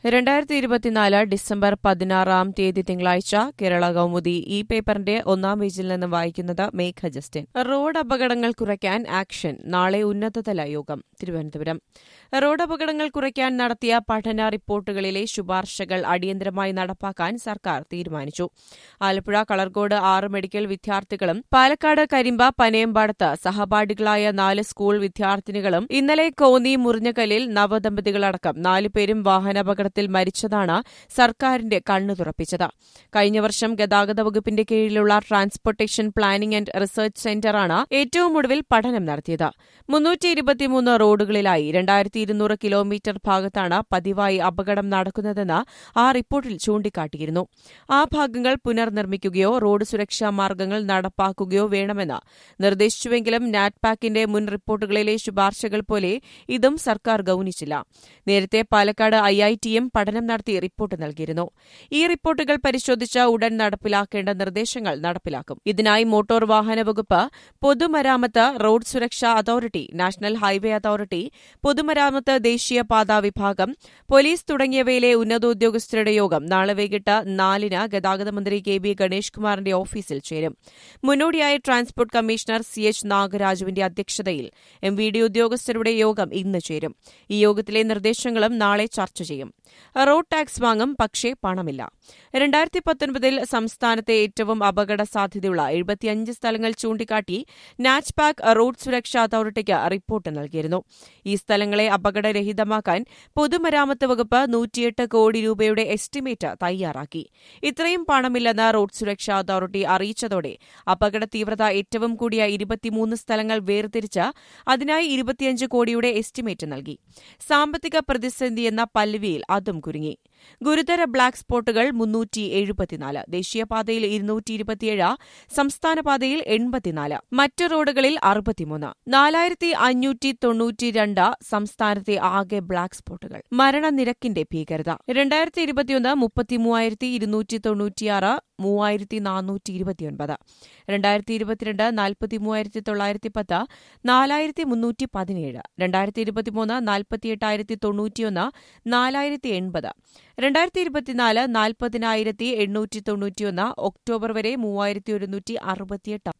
രണ്ടായിരത്തി ഇരുപത്തിനാല് ഡിസംബർ പതിനാറാം തീയതി തിങ്കളാഴ്ച കേരള കൗമുദി ഈ പേപ്പറിന്റെ ഒന്നാം പേജിൽ നിന്ന് വായിക്കുന്നത് മേഘ ജസ്റ്റിൻ റോഡ് അപകടങ്ങൾ കുറയ്ക്കാൻ ആക്ഷൻ നാളെ ഉന്നതതല യോഗം തിരുവനന്തപുരം റോഡ് അപകടങ്ങൾ കുറയ്ക്കാൻ നടത്തിയ പഠന റിപ്പോർട്ടുകളിലെ ശുപാർശകൾ അടിയന്തരമായി നടപ്പാക്കാൻ സർക്കാർ തീരുമാനിച്ചു ആലപ്പുഴ കളർകോട് ആറ് മെഡിക്കൽ വിദ്യാർത്ഥികളും പാലക്കാട് കരിമ്പ പനയമ്പാടത്ത് സഹപാഠികളായ നാല് സ്കൂൾ വിദ്യാർത്ഥിനികളും ഇന്നലെ കോന്നി മുറിഞ്ഞകല്ലിൽ നവദമ്പതികളടക്കം നാലുപേരും വാഹനാപകടത്തിൽ മരിച്ചതാണ് സർക്കാരിന്റെ കണ്ണു തുറപ്പിച്ചത് കഴിഞ്ഞ വർഷം ഗതാഗത വകുപ്പിന്റെ കീഴിലുള്ള ട്രാൻസ്പോർട്ടേഷൻ പ്ലാനിംഗ് ആൻഡ് റിസർച്ച് സെന്ററാണ് ഏറ്റവും ഒടുവിൽ പഠനം നടത്തിയത് മുന്നൂറ്റി ഇരുപത്തിമൂന്ന് റോഡുകളിലായി രണ്ടായിരത്തി ഇരുന്നൂറ് കിലോമീറ്റർ ഭാഗത്താണ് പതിവായി അപകടം നടക്കുന്നതെന്ന് ആ റിപ്പോർട്ടിൽ ചൂണ്ടിക്കാട്ടിയിരുന്നു ആ ഭാഗങ്ങൾ പുനർനിർമ്മിക്കുകയോ റോഡ് സുരക്ഷാ മാർഗ്ഗങ്ങൾ നടപ്പാക്കുകയോ വേണമെന്ന് നിർദ്ദേശിച്ചുവെങ്കിലും നാറ്റ്പാക്കിന്റെ മുൻ റിപ്പോർട്ടുകളിലെ ശുപാർശകൾ പോലെ ഇതും സർക്കാർ ഗൌനിച്ചില്ല നേരത്തെ പാലക്കാട് ഐഐടിയും പഠനം നടത്തി റിപ്പോർട്ട് നൽകിയിരുന്നു ഈ റിപ്പോർട്ടുകൾ പരിശോധിച്ച് ഉടൻ നടപ്പിലാക്കേണ്ട നിർദ്ദേശങ്ങൾ നടപ്പിലാക്കും ഇതിനായി മോട്ടോർ വാഹന വകുപ്പ് പൊതുമരാമത്ത് റോഡ് സുരക്ഷാ അതോറിറ്റി നാഷണൽ ഹൈവേ അതോറിറ്റി പൊതുമരാമത്ത് ദേശീയപാതാ വിഭാഗം പോലീസ് തുടങ്ങിയവയിലെ ഉന്നതോദ്യോഗസ്ഥരുടെ യോഗം നാളെ വൈകിട്ട് നാലിന് ഗതാഗത മന്ത്രി കെ ബി ഗണേഷ് കുമാറിന്റെ ഓഫീസിൽ ചേരും മുന്നോടിയായി ട്രാൻസ്പോർട്ട് കമ്മീഷണർ സി എച്ച് നാഗരാജുവിന്റെ അധ്യക്ഷതയിൽ എം വി ഡി ഉദ്യോഗസ്ഥരുടെ യോഗം ഇന്ന് ചേരും ഈ യോഗത്തിലെ നിർദ്ദേശങ്ങളും നാളെ ചർച്ച ചെയ്യും റോഡ് ടാക്സ് വാങ്ങും പക്ഷേ പണമില്ല രണ്ടായിരത്തി പത്തൊൻപതിൽ സംസ്ഥാനത്തെ ഏറ്റവും അപകട സാധ്യതയുള്ള എഴുപത്തിയഞ്ച് സ്ഥലങ്ങൾ ചൂണ്ടിക്കാട്ടി നാച്ച്പാക് റോഡ് സുരക്ഷാ അതോറിറ്റിക്ക് റിപ്പോർട്ട് നൽകിയിരുന്നു ഈ സ്ഥലങ്ങളെ അപകടരഹിതമാക്കാൻ പൊതുമരാമത്ത് വകുപ്പ് നൂറ്റിയെട്ട് കോടി രൂപയുടെ എസ്റ്റിമേറ്റ് തയ്യാറാക്കി ഇത്രയും പണമില്ലെന്ന് റോഡ് സുരക്ഷാ അതോറിറ്റി അറിയിച്ചതോടെ അപകട തീവ്രത ഏറ്റവും കൂടിയ ഇരുപത്തിമൂന്ന് സ്ഥലങ്ങൾ വേർതിരിച്ച് അതിനായി ഇരുപത്തിയഞ്ച് കോടിയുടെ എസ്റ്റിമേറ്റ് നൽകി സാമ്പത്തിക പ്രതിസന്ധിയെന്ന പല്ലവിയിൽ അതും കുരുങ്ങി ഗുരുതര ബ്ലാക്ക് സ്പോട്ടുകൾ മുന്നൂറ്റി എഴുപത്തിനാല് ദേശീയപാതയിൽ ഇരുന്നൂറ്റി ഇരുപത്തിയേഴ് സംസ്ഥാന പാതയിൽ എൺപത്തിനാല് മറ്റ് റോഡുകളിൽ അറുപത്തിമൂന്ന് നാലായിരത്തി അഞ്ഞൂറ്റി തൊണ്ണൂറ്റിരണ്ട് സംസ്ഥാനത്തെ ആകെ ബ്ലാക്ക് സ്പോട്ടുകൾ മരണനിരക്കിന്റെ ഭീകരത രണ്ടായിരത്തി ഇരുപത്തിയൊന്ന് മുപ്പത്തിമൂവായിരത്തി ഇരുന്നൂറ്റി തൊണ്ണൂറ്റിയാറ് മൂവായിരത്തി നാനൂറ്റി ഇരുപത്തിയൊൻപത് രണ്ടായിരത്തി ഇരുപത്തിരണ്ട് നാൽപ്പത്തി മൂവായിരത്തി തൊള്ളായിരത്തി പത്ത് നാലായിരത്തി മുന്നൂറ്റി പതിനേഴ് രണ്ടായിരത്തി ഇരുപത്തിമൂന്ന് നാൽപ്പത്തിയെട്ടായിരത്തി തൊണ്ണൂറ്റിയൊന്ന് നാലായിരത്തി എൺപത് രണ്ടായിരത്തി ഇരുപത്തിനാല് നാൽപ്പതിനായിരത്തി എണ്ണൂറ്റി തൊണ്ണൂറ്റിയൊന്ന് ഒക്ടോബർ വരെ മൂവായിരത്തി ഒരുന്നൂറ്റി അറുപത്തിയെട്ട്